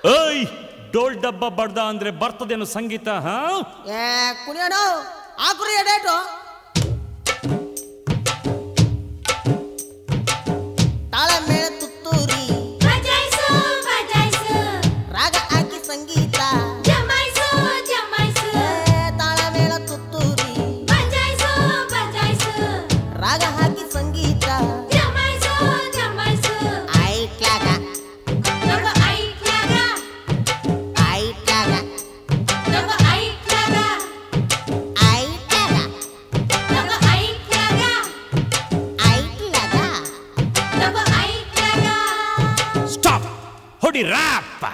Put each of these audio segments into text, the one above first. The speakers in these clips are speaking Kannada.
ಏಯ್ ಡೋಲ್ ಡಬ್ಬ ಬಡ್ದ ಅಂದ್ರೆ ಬರ್ತದೇನು ಸಂಗೀತ ಹಾ ಏ ಕುಣಿಯೋಣ ಹಾಕ್ರಿ ಎಡೇಟು ತಾಳ ಮೇಳ ತುತ್ತೂರಿ ಬಜಾಯ್ಸು ಬಜಾಯ್ಸು ರಾಗ ಹಾಕಿ ಸಂಗೀತ ಜಮಾಯ್ಸು ಜಮಾಯ್ಸು ಏ ತಾಳ ಮೇಳ ತುತ್ತೂರಿ ಬಜಾಯ್ಸು ಬಜಾಯ್ಸು ರಾಗ ಹಾಕಿ ಸಂಗೀತ ಜಮಾಯ್ಸು ಜಮಾಯ್ಸು ಐಟ್ಲಾಗ ನಮ್ಮ ಐಕ್ಲಾಗ ಐಟ್ಲಾಗ ನಮ್ಮ ಐಕ್ಲಾಗ ಐಟ್ಲಾಗ ನಮ್ಮ ಐಕ್ಲಾಗ ಐಟ್ಲಾಗ ನಮ್ಮ ಐಕ್ಲಾಗ ಸ್ಟಾಪ್ ಹೊಡಿ ರ್ಯಾಪ್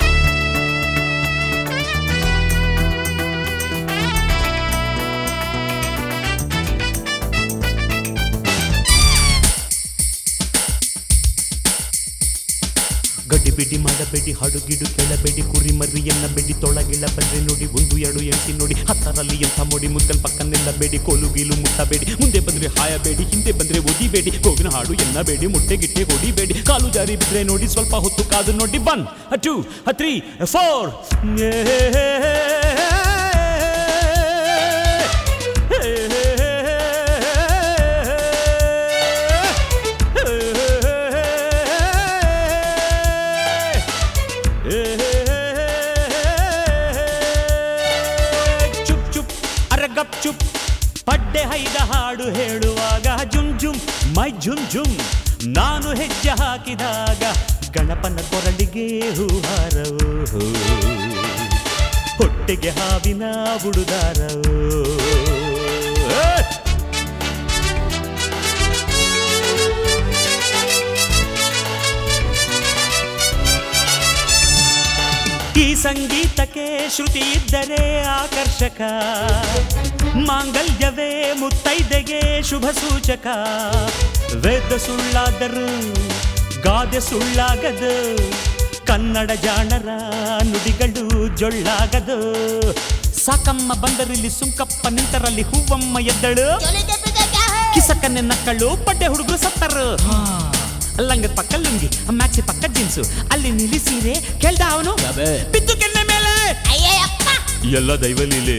ಗಡಿಬಿಡಿ ಮಾಡಬೇಡಿ ಹಾಡುಗಿಡು ಕೇಳಬೇಡಿ ಕುರಿ ಮರಿಯನ್ನ ಬೇಡಿ ತೊಳಗಿಳ ಬಂದ್ರೆ ನೋಡಿ ಒಂದು ಎರಡು ಎಂಟಿ ನೋಡಿ ಹತ್ತರಲ್ಲಿ ಎಂಥ ಮೋಡಿ ಮುದ್ದಲ್ ಪಕ್ಕ ನಿಲ್ಲಬೇಡಿ ಕೋಲು ಗೀಲು ಮುಟ್ಟಬೇಡಿ ಮುಂದೆ ಬಂದ್ರೆ ಹಾಯಬೇಡಿ ಹಿಂದೆ ಬಂದ್ರೆ ಒದಿಬೇಡಿ ಗೋವಿನ ಹಾಡು ಎನ್ನಬೇಡಿ ಮುಟ್ಟೆ ಗಿಟ್ಟೆ ಹೊಡಿಬೇಡಿ ಕಾಲು ಜಾರಿ ಬಿದ್ರೆ ನೋಡಿ ಸ್ವಲ್ಪ ಹೊತ್ತು ಕಾದು ನೋಡಿ ಒನ್ ಟೂ ತ್ರೀ ಫೋರ್ ಚುಪ್ ಚುಪ್ ಅರಗಪ್ ಚುಪ್ ಪಡ್ಡೆ ಹೈದ ಹಾಡು ಹೇಳುವಾಗ ಜುಮ್ ಜುಮ್ ಮೈ ಜುಮ್ ಜುಮ್ ನಾನು ಹೆಜ್ಜೆ ಹಾಕಿದಾಗ ಗಣಪನ ಕೊರಳಿಗೆ ಹೂಹಾರವು ಹೊಟ್ಟೆಗೆ ಹಾವಿನ ಬುಡುದಾರವು ಈ ಸಂಗೀತಕ್ಕೆ ಶ್ರುತಿ ಇದ್ದರೆ ಆಕರ್ಷಕ ಮಾಂಗಲ್ಯವೇ ಮುತ್ತೈದೆಗೆ ಶುಭ ಸೂಚಕ ವೇದ ಸುಳ್ಳಾದರೂ ಗಾದೆ ಸುಳ್ಳಾಗದು ಕನ್ನಡ ಜಾಣರ ನುಡಿಗಳು ಜೊಳ್ಳಾಗದು ಸಾಕಮ್ಮ ಬಂದರಿಲ್ಲಿ ಸುಂಕಪ್ಪ ನಿಂತರಲ್ಲಿ ಹೂವಮ್ಮ ಎದ್ದಳು ಕಿಸಕನ್ನೆ ನಕ್ಕಳು ಪಡ್ಡೆ ಹುಡುಗರು ಸತ್ತರು ಲಂಗದ ಪಕ್ಕ ಲುಂಗಿ ಮ್ಯಾಕ್ಸಿ ಪಕ್ಕ ಜೀನ್ಸು ಅಲ್ಲಿ ನಿಲ್ಲಿಸಿರೆ ಕೇಳ್ದ ಅವನು ಬಿದ್ದು ಕೆನ್ನೆ ಮೇಲೆ ಎಲ್ಲ ದೈವಲೀಲೆ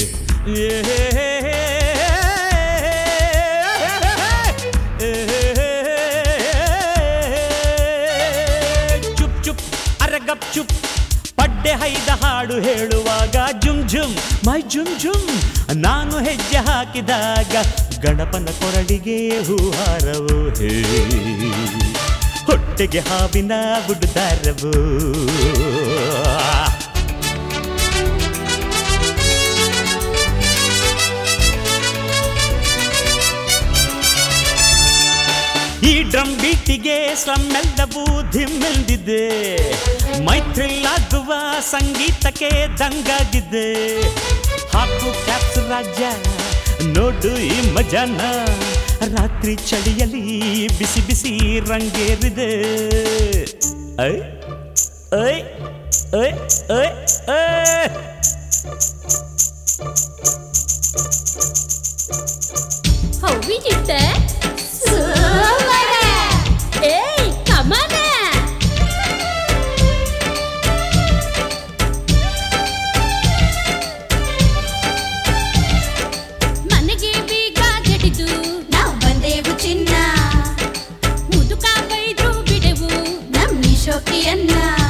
ಚುಪ್ ಚುಪ್ ಅರಗಪ್ ಚುಪ್ ಪಡ್ಡೆ ಹೈದ ಹಾಡು ಹೇಳುವಾಗ ಜುಮ್ ಜುಮ್ ಮೈ ಜುಮ್ ಜುಮ್ ನಾನು ಹೆಜ್ಜೆ ಹಾಕಿದಾಗ ಗಣಪನ ಕೊರಳಿಗೆ ಹೂಹಾರವು ಹೇ ಹೊಟ್ಟೆಗೆ ಹಾವಿನ ಬುಡ್ದಾರವು ಈ ಡ್ರಮ್ ಬೀಟಿಗೆ ಸ್ಲಮ್ ಎಲ್ಲವೂ ಧಿಮ್ಮೆಲ್ದಿದೆ ಮೈತ್ರಿಲ್ಲಾಗುವ ಸಂಗೀತಕ್ಕೆ ದಂಗಾಗಿದೆ ಹಾಕು ಕ್ಯಾಪ್ಸ್ ರಾಜ್ಯ ನೋಡು ಈ ಮಜಾನ ರಾತ್ರಿ ಚಳಿಯಲ್ಲಿ ಬಿಸಿ ಬಿಸಿ ರಂಗೇರಿದೆ ಐ ಐ ಐ ಐ ಐ How we did that? Super! Hey, come on! ಮನೆಗೆ ಬೀಗ ಜಡಿದು ನಾವು ಬಂದೆವು ಚಿನ್ನ ಮುದುಕ ಬೈದ್ರು ಬಿಡೆವು ನಮ್ಮ ಶೋಕಿಯನ್ನ